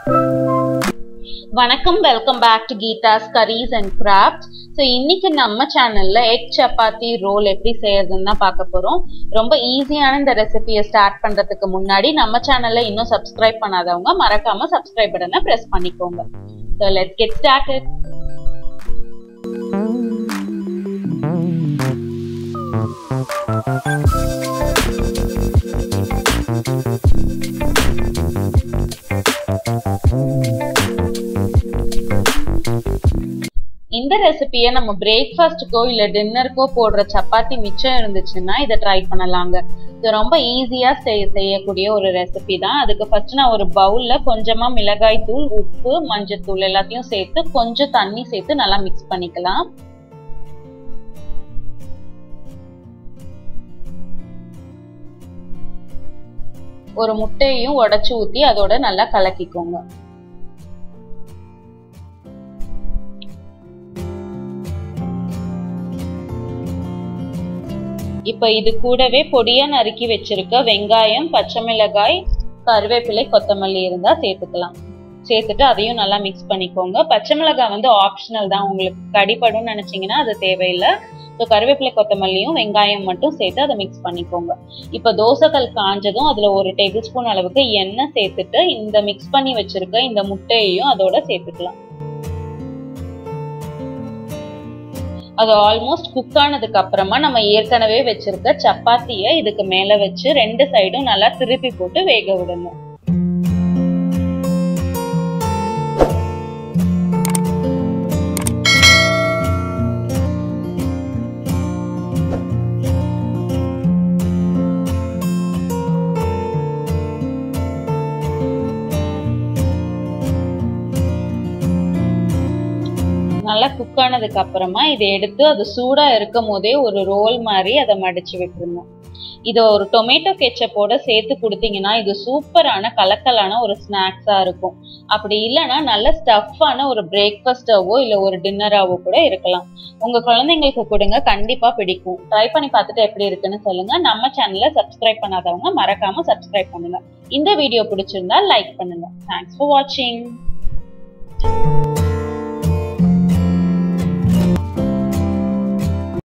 வணக்கம் welcome back to Geetha's curries and crafts so இன்னைக்கு நம்ம சேனல்ல எக் சப்பாத்தி ரோல் எப்படி செய்யறதுன்னு தான் பார்க்க போறோம் ரொம்ப ஈஸியான இந்த ரெசிபியை ஸ்டார்ட் பண்றதுக்கு முன்னாடி நம்ம சேனல்ல இன்னும் சப்ஸ்கிரைப் பண்ணாதவங்க மறக்காம சப்ஸ்கிரைப் பட்டனை பிரஸ் பண்ணிக்கோங்க ஸோ லெட்ஸ் கெட் ஸ்டார்டட் இந்த ரெசிபியை நம்ம பிரேக்ஃபாஸ்ட்டுக்கோ இல்ல டின்னருக்கோ போடுற சப்பாத்தி மிச்சம் இருந்துச்சுன்னா இதை ட்ரை பண்ணலாங்க இது ரொம்ப ஈஸியா செய்ய செய்யக்கூடிய ஒரு ரெசிபி தான் அதுக்கு ஃபர்ஸ்ட் நான் ஒரு பவுல்ல கொஞ்சமா மிளகாய் தூள் உப்பு மஞ்சத்தூள் எல்லாத்தையும் சேர்த்து கொஞ்சம் தண்ணி சேர்த்து நல்லா மிக்ஸ் பண்ணிக்கலாம் ஒரு முட்டையையும் உடைச்சு ஊத்தி அதோட நல்லா கலக்கிக்கோங்க இப்ப இது கூடவே பொடியா நறுக்கி வச்சிருக்க வெங்காயம் பச்சை மிளகாய் கருவேப்பிலை கொத்தமல்லி இருந்தா சேர்த்துக்கலாம் சேர்த்துட்டு அதையும் நல்லா மிக்ஸ் பண்ணிக்கோங்க பச்சை மிளகாய் வந்து ஆப்ஷனல் தான் உங்களுக்கு கடிப்படும் நினைச்சீங்கன்னா அது தேவையில்லை ஸோ கருவேப்பிலை கொத்தமல்லியும் வெங்காயம் மட்டும் சேர்த்து அதை மிக்ஸ் பண்ணிக்கோங்க இப்போ தோசைக்கல் காஞ்சதும் அதுல ஒரு டேபிள் ஸ்பூன் அளவுக்கு எண்ணெய் சேர்த்துட்டு இந்த மிக்ஸ் பண்ணி வச்சிருக்க இந்த முட்டையையும் அதோட சேர்த்துக்கலாம் அது ஆல்மோஸ்ட் குக் ஆனதுக்கு அப்புறமா நம்ம ஏற்கனவே வச்சிருக்க சப்பாத்திய இதுக்கு மேல வச்சு ரெண்டு சைடும் நல்லா திருப்பி போட்டு வேக விடணும் நல்லா குக் ஆனதுக்கு அப்புறமா இதை எடுத்து அது சூடா இருக்கும் போதே ஒரு ரோல் மாதிரி அதை மடிச்சு விட்டுருணும் இதை ஒரு டொமேட்டோ கெச்சப்போட சேர்த்து கொடுத்தீங்கன்னா இது சூப்பரான கலக்கலான ஒரு ஸ்நாக்ஸா இருக்கும் அப்படி இல்லைன்னா நல்ல ஸ்டஃப்பான ஒரு பிரேக்ஃபாஸ்டாவோ இல்ல ஒரு டின்னராவோ கூட இருக்கலாம் உங்க குழந்தைங்களுக்கு கொடுங்க கண்டிப்பா பிடிக்கும் ட்ரை பண்ணி பார்த்துட்டு எப்படி இருக்குன்னு சொல்லுங்க நம்ம சேனல்ல சப்ஸ்கிரைப் பண்ணாதவங்க மறக்காம சப்ஸ்கிரைப் பண்ணுங்க இந்த வீடியோ பிடிச்சிருந்தா லைக் பண்ணுங்க தேங்க்ஸ் ஃபார் வாட்சிங்